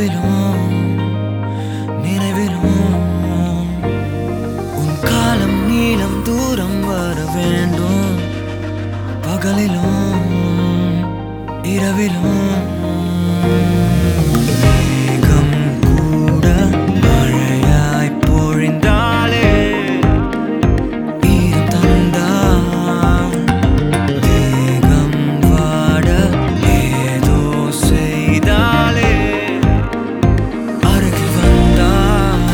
இரவிலும் நினைவிலும் உன் காலம் நீளம் தூரம் வர வேண்டும் பகலிலும் இரவிலும் மேகம் கூட மழையாய் பொழிந்தாலே ஈரம் தந்தால் மேகம் வாட ஏதோ செய்தாலே அருகில் வந்தால்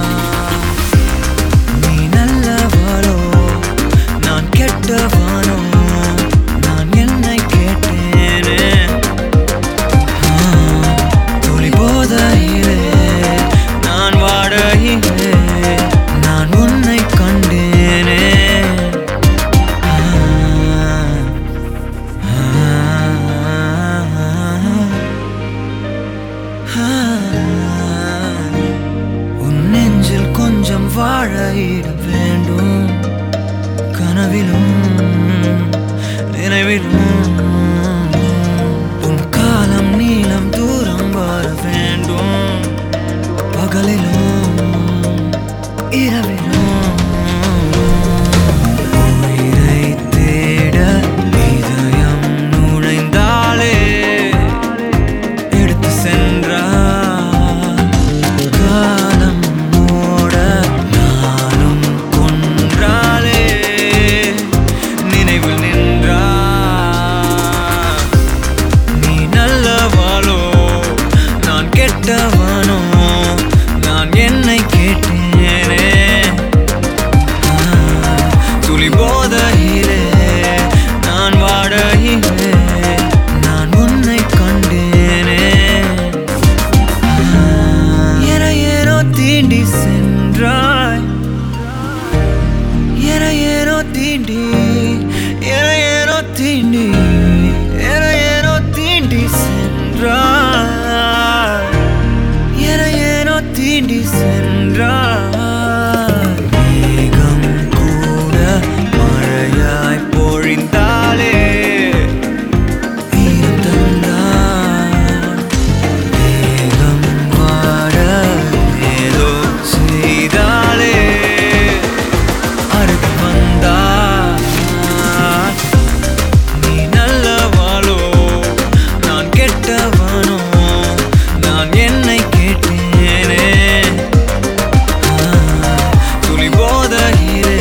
நீ நல்லவளோ நான் கெட்டவனோ நான் என்னை கேட்டேனே ஆ, துளி போதையிலே நான் வாடையிலே நான் உன்னை கண்டேனே ஆ, ஆ, ஆ. உன் நெஞ்சில் கொஞ்சம் வாழ இடம் வேண்டும் கனவிலும் நினைவிலும் உன் காலம் நீளம் தூரம் வர வேண்டும் பகலிலும் இரவிலும் உயிரை தேட இதயம் நுழைந்தாலே எடுத்து சென்றார் காலம் ஓட நானும் கொன்றாலே நினைவில் நின்றார் நீ நல்லவாளோ நான் கெட்டவனோ நான் என்னை கேட்டேனே ஆ, துளி போதையிலே நான் வாடையிலே நான் உன்னை கண்டேனே என ஏனோ தீண்டி சென்றாய் என ஏனோ தீண்டி என ஏனோ தீண்டி என ஏனோ தீண்டி சென்றாய் என ஏனோ தீண்டி சென்றாய் மேகம் கூட மழையாய் பொழிந்தாலே ஈரம் தந்தாய் மேகம் வாட ஏதோ செய்தாலே அருகில் வந்தாய் நீ நல்லவாளோ நான் கெட்டவனோ நான் என்னை கேட்டேனே ஆ, துளி போதையிலே